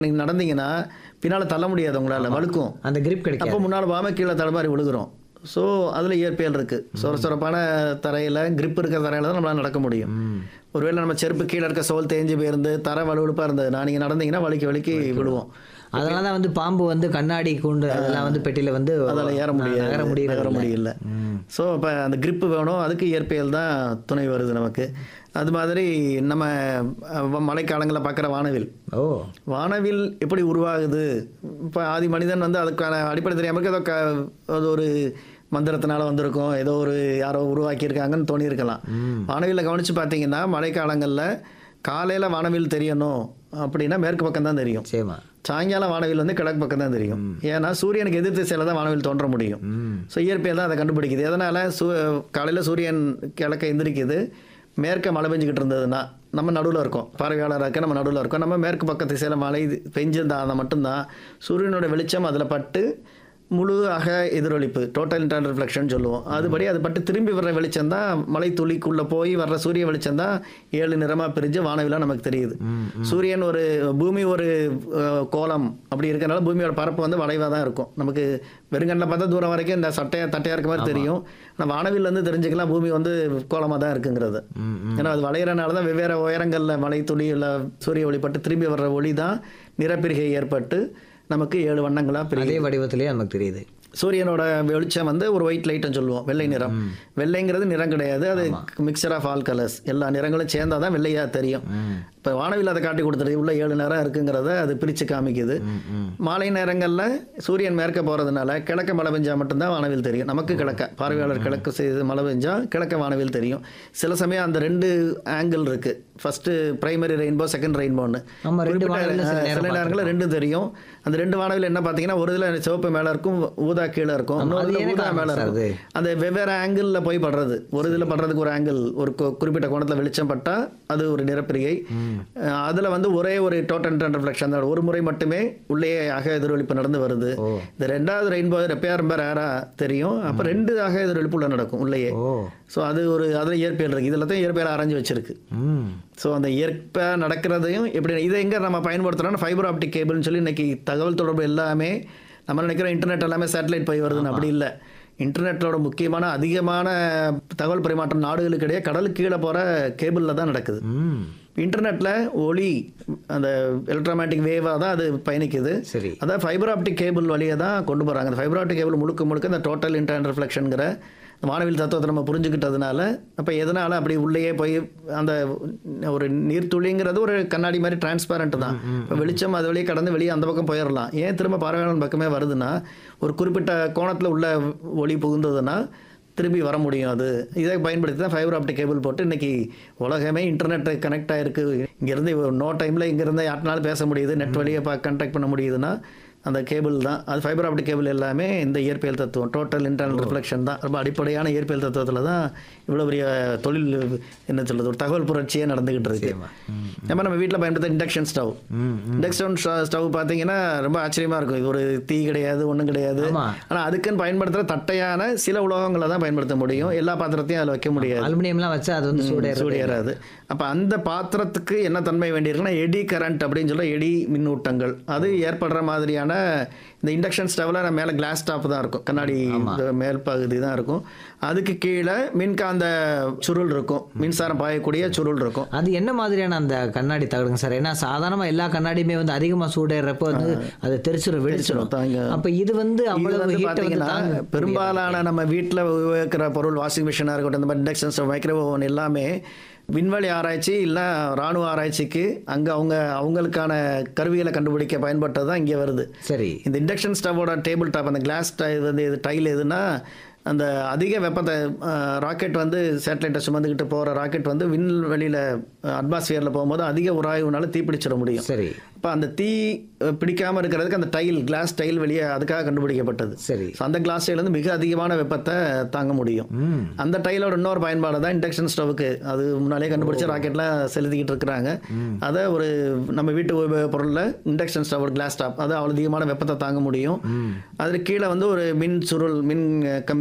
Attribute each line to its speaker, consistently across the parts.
Speaker 1: நீங்க நடந்தீங்கன்னா பின்னால தள்ள முடியாது உங்களால வழுக்கும்
Speaker 2: அந்த கிரிப் கிடைக்காது
Speaker 1: அப்போ முன்னால் போகாம கீழே தடுமாறி விழுகிறோம் ஸோ அதில் இயற்பியல் இருக்கு சொர சொரப்பான தரையில் grip இருக்கிற தரையில் தான் நம்மளால நடக்க முடியும் ஒருவேளை நம்ம செருப்பு கீழே இருக்க சோல் தேஞ்சு போயிருந்து தரை வலுவழுப்பாக இருந்ததுன்னா நீங்கள் நடந்தீங்கன்னா வலிக்கு வலிக்கு விழுவோம்
Speaker 2: அதனால தான் வந்து பாம்பு வந்து கண்ணாடி கூண்டு அதெல்லாம் வந்து பெட்டியில வந்து
Speaker 1: அதில் ஏற முடியாது
Speaker 2: நகர முடியல
Speaker 1: நகர முடியல ஸோ இப்போ அந்த grip வேணும் அதுக்கு இயற்பியல் தான் துணை வருது நமக்கு அது மாதிரி நம்ம அஹ், மழைக்காலங்களில் பார்க்குற வானவில்
Speaker 2: ஓ
Speaker 1: வானவில் எப்படி உருவாகுது இப்போ ஆதி மனிதன் வந்து அதுக்கான அடிப்படை தெரியாமல் இருக்கு ஏதோ க அது ஒரு மந்திரத்தினால வந்திருக்கும் ஏதோ ஒரு யாரோ உருவாக்கியிருக்காங்கன்னு தோணியிருக்கலாம் வானவில்ல கவனித்து பார்த்தீங்கன்னா மழைக்காலங்களில் காலையில் வானவில் தெரியணும் அப்படின்னா மேற்கு பக்கம் தான் தெரியும்
Speaker 2: சரிம்மா
Speaker 1: சாயங்காலம் வானவில் வந்து கிழக்கு பக்கம் தான் தெரியும் ஏன்னா சூரியனுக்கு எதிர் திசையில் தான் வானவில் தோன்ற முடியும் ஸோ இயற்பியல் தான் அதை கண்டுபிடிக்குது எதனால் சூ காலையில் சூரியன் கிழக்க எந்திரிக்குது மேற்க மழை பெஞ்சுக்கிட்டு இருந்ததுன்னா நம்ம நடுவில் இருக்கோம் பார்வையாளராக இருக்க நம்ம நடுவில் இருக்கோம் நம்ம மேற்கு பக்க திசையில் மழை பெஞ்சிருந்தா மட்டும்தான் சூரியனோட வெளிச்சம் அதில் பட்டு முழு அக எதிரொலிப்பு டோட்டல் இன்டர்னல் ரிஃப்ளெக்ஷன் சொல்லுவோம் அதுபடி அது பட்டு திரும்பி வர்ற வெளிச்சம் தான் மலை துளிக்குள்ளே போய் வர்ற சூரிய வெளிச்சம் தான் ஏழு நிறமாக பிரிஞ்சு வானவிலாம் நமக்கு தெரியுது சூரியன் ஒரு பூமி ஒரு அஹ், கோலம் அப்படி இருக்கறனால பூமியோட பரப்பு வந்து வளைவாக தான் இருக்கும் நமக்கு வெறுங்கண்ணில் பார்த்தா தூரம் வரைக்கும் இந்த சட்டையா தட்டையாக இருக்க மாதிரி தெரியும் ஆனால் வானவில் வந்து தெரிஞ்சுக்கலாம் பூமி வந்து கோலமாக தான் இருக்குங்கிறது ஏன்னா அது வளையிறனால தான் வெவ்வேறு உயரங்களில் மலை துளி இல்லை சூரிய ஒளிப்பட்டு திரும்பி வர்ற ஒளி தான் நிறப்பிரிகை ஏற்பட்டு நமக்கு ஏழு வண்ணங்களாக பிரியும்
Speaker 2: அதே வடிவத்திலேயே நமக்கு தெரியுது
Speaker 1: சூரியனோட வெளிச்சம் வந்து ஒரு ஒயிட் லைட்னு சொல்லுவோம் வெள்ளை நிறம் வெள்ளைங்கிறது நிறம் கிடையாது அது மிக்சர் ஆஃப் ஆல் கலர்ஸ் எல்லா நிறங்களும் சேர்ந்தா தான் வெள்ளையா தெரியும் இப்போ வானவில் அதை காட்டி கொடுத்துருது உள்ள ஏழு நிறம் இருக்குங்கிறத அது பிரித்து காமிக்குது மாலை நேரங்களில் சூரியன் மேற்க போகிறதுனால கிழக்க மழை பெஞ்சா மட்டும்தான் வானவில் தெரியும் நமக்கு கிழக்க பார்வையாளர் கிழக்கு செய்து மழை பெஞ்சா கிழக்க வானவில் தெரியும் சில சமயம் அந்த ரெண்டு ஆங்கிள் இருக்கு ஃபர்ஸ்ட் பிரைமரி ரெயின்போ செகண்ட் ரெயின்போன்னு
Speaker 2: ஆமா, ரெண்டு
Speaker 1: குறிப்பிட்ட,
Speaker 2: வானவில்ல சில
Speaker 1: அஹ்,
Speaker 2: நேரம்
Speaker 1: சில நேரங்களில் ரெண்டும் தெரியும் அந்த ரெண்டு வானவில் என்ன பார்த்தீங்கன்னா ஒரு இதில் சிவப்பு மேலே இருக்கும் ஊதா கீழே இருக்கும் இன்னொரு
Speaker 2: அது
Speaker 1: இதுல
Speaker 2: என்ன
Speaker 1: ஊதா
Speaker 2: காரணம்
Speaker 1: மேலே
Speaker 2: சார்
Speaker 1: இருக்கும் அந்த வெவ்வேறு ஆங்கிளில் போய் படுறது ஒரு இதில் படுறதுக்கு ஒரு ஆங்கிள் ஒரு கு- குறிப்பிட்ட கோணத்தில் வெளிச்சம் பட்டா அது ஒரு நிறப்பிரிகை அதில் வந்து ஒரே ஒரு டோட்டல் இன்டர்ன் ரிஃப்ளெக்ஷன் தான் ஒரு முறை மட்டுமே உள்ளே அக எதிரொலிப்பு நடந்து வருது இந்த ரெண்டாவது ரெயின்போ ரெப்பையா ரொம்ப ரேராக தெரியும் அப்போ ரெண்டு அக எதிரொலிப்பு உள்ள நடக்கும் உள்ளேயே
Speaker 2: ஓ
Speaker 1: ஸோ அது ஒரு அதில் இயற்பியல் இருக்குது இதில் தான் இயற்பியல் அரைஞ்சு வச்சிருக்கு
Speaker 2: ம்
Speaker 1: ஸோ அந்த இயற்கை நடக்கிறதையும் எப்படி இதை எங்கே நம்ம பயன்படுத்துகிறோம்னா ஃபைபர் ஆப்டிக் கேபிள்னு சொல்லி இன்னைக்கு தகவல் தொடர்பு எல்லாமே நம்ம நினைக்கிறோம் இன்டர்நெட் எல்லாமே சேட்டலைட் போய் வருதுன்னு அப்படி இல்லை இன்டர்நெட்டோட முக்கியமான அதிகமான தகவல் பரிமாற்றம் நாடுகளுக்கு இடையே கடலுக்கு கீழே போகிற கேபிளில் தான் நடக்குது
Speaker 2: ம்
Speaker 1: இன்டர்நெட்டில் ஒளி அந்த எலக்ட்ரோமேட்டிக் வேவாக தான் அது பயணிக்குது
Speaker 2: சரி
Speaker 1: அதான் ஃபைபர் ஆப்டிக் கேபிள் வழியாக தான் கொண்டு போகிறாங்க அந்த ஃபைபர் ஆப்டிக் கேபிள் முழுக்க முழுக்க இந்த டோட்டல் இன்டர்னல் ரிஃப்ளெக்ஷனுங்கிற வானவில் தத்துவத்தை நம்ம புரிஞ்சுக்கிட்டதுனால அப்போ எதனால் அப்படி உள்ளேயே போய் அந்த ஒரு நீர்த்துளிங்கிறது ஒரு கண்ணாடி மாதிரி டிரான்ஸ்பேரண்ட் தான் இப்போ வெளிச்சம் அது வழியே கடந்து வெளியே அந்த பக்கம் போயிடலாம் ஏன் திரும்ப பார்வையாளன் பக்கமே வருதுன்னா ஒரு குறிப்பிட்ட கோணத்தில் உள்ள ஒளி புகுந்ததுன்னா திரும்பி வர முடியும் அது இதை பயன்படுத்தி தான் ஃபைபர் ஆப்டிக் கேபிள் போட்டு இன்னைக்கு உலகமே இன்டர்நெட் கனெக்ட் ஆயிருக்கு இங்கேருந்து நோ டைமில் இங்கேருந்து யார்ட்னாலும் பேச முடியுது நெட் வழியை பா கண்டக்ட் பண்ண முடியுதுன்னா அந்த கேபிள் தான் அது ஃபைபர் ஆப்டிக் கேபிள் எல்லாமே இந்த இயற்பியல் தத்துவம் டோட்டல் இன்டர்னல் ரிஃப்ளெக்ஷன் தான் ரொம்ப அடிப்படையான இயற்பியல் தத்துவத்தில் தான் இவ்வளோ பெரிய தொழில் என்ன சொல்றது ஒரு தகவல் புரட்சியே நடந்துகிட்டு இருக்கு நம்ம நம்ம வீட்டில் பயன்படுத்த இண்டக்ஷன் ஸ்டவ் இண்டக்ஷன் ஸ்டவ் பார்த்தீங்கன்னா ரொம்ப ஆச்சரியமா இருக்கும் இது ஒரு தீ கிடையாது ஒன்றும் கிடையாது
Speaker 2: ஆமா.
Speaker 1: ஆனால் அதுக்குன்னு பயன்படுத்துகிற தட்டையான சில உலோகங்களை தான் பயன்படுத்த முடியும் எல்லா பாத்திரத்தையும் அதில் வைக்க முடியாது
Speaker 2: அலுமினியம்லாம் வச்சா அது வந்து சூடே
Speaker 1: சூடு ஏறாது அப்போ அந்த பாத்திரத்துக்கு என்ன தன்மை வேண்டியிருக்குன்னா எடி கரண்ட் அப்படின்னு சொல்ல எடி மின்னூட்டங்கள் அது ஏற்படுற மாதிரியான இந்த இண்டக்ஷன் ஸ்டவ்ல மேலே கிளாஸ் டாப் தான் இருக்கும் கண்ணாடி இந்த மேல் பகுதி தான் இருக்கும் அதுக்கு கீழே மின்காந்த சுருள் இருக்கும் மின்சாரம் பாயக்கூடிய சுருள் இருக்கும்
Speaker 2: அது என்ன மாதிரியான அந்த கண்ணாடி தகடுங்க சார் ஏன்னா சாதாரணமா எல்லா கண்ணாடியுமே வந்து அதிகமா சூடேறப்ப வந்து அது தெரிச்சிடும் வெடிச்சிடும்
Speaker 1: தாங்க.
Speaker 2: அப்ப இது வந்து
Speaker 1: இது
Speaker 2: அவ்வளவு
Speaker 1: வந்து
Speaker 2: ஹீட்டை வந்து
Speaker 1: பார்த்தீங்கன்னா
Speaker 2: தாங்க
Speaker 1: பெரும்பாலான நம்ம வீட்டில் உபயோகிக்கிற பொருள் வாஷிங் மிஷினாக இருக்கட்டும் இந்த மாதிரி இண்டக்ஷன் ஸ்டவ் மைக்ரோவேவ் ஓவன் எல்லாமே விண்வெளி ஆராய்ச்சி இல்லை ராணுவ ஆராய்ச்சிக்கு அங்கே அவங்க அவங்களுக்கான கருவிகளை கண்டுபிடிக்க பயன்பட்டது தான் இங்கே வருது
Speaker 2: சரி
Speaker 1: இந்த இண்டக்ஷன் ஸ்டவோட டேபிள் டாப் அந்த கிளாஸ் வந்து இது டைல் எதுனா அந்த அதிக வெப்பத்தை ராக்கெட் வந்து சேட்டலைட்டை சுமந்துக்கிட்டு போகிற ராக்கெட் வந்து விண்வெளியில் அட்மாஸ்பியரில் போகும்போது அதிக உராய்வுனால தீப்பிடிச்சிட முடியும்
Speaker 2: சரி
Speaker 1: இப்போ அந்த தீ அஹ், பிடிக்காம இருக்கிறதுக்கு அந்த டைல் கிளாஸ் டைல் வெளியே அதுக்காக கண்டுபிடிக்கப்பட்டது
Speaker 2: சரி
Speaker 1: ஸோ அந்த கிளாஸ் டைல் வந்து மிக அதிகமான வெப்பத்தை தாங்க முடியும்
Speaker 2: ம்
Speaker 1: அந்த டைலோட இன்னொரு பயன்பாடு தான் இண்டக்ஷன் ஸ்டவ்வுக்கு அது முன்னாலே கண்டுபிடிச்ச ராக்கெட்லாம் செலுத்திக்கிட்டு இருக்கிறாங்க அதை ஒரு நம்ம வீட்டு உபயோக பொருளில் இண்டக்ஷன் ஸ்டவ் ஒரு கிளாஸ் டாப் அது அவ்வளோ அதிகமான வெப்பத்தை தாங்க முடியும் அதுக்கு கீழே வந்து ஒரு மின் சுருள் மின் அஹ், கம்பி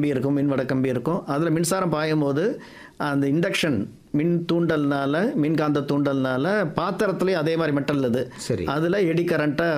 Speaker 1: இருக்கும் மின்வட கம்பி இருக்கும் அதில் மின்சாரம் பாயும் போது அந்த இண்டக்ஷன் மின் தூண்டல்னால மின்காந்த தூண்டல்னால பாத்திரத்துலேயும் அதே மாதிரி மெட்டல் இது
Speaker 2: சரி
Speaker 1: அதில் எடி கரண்ட்டை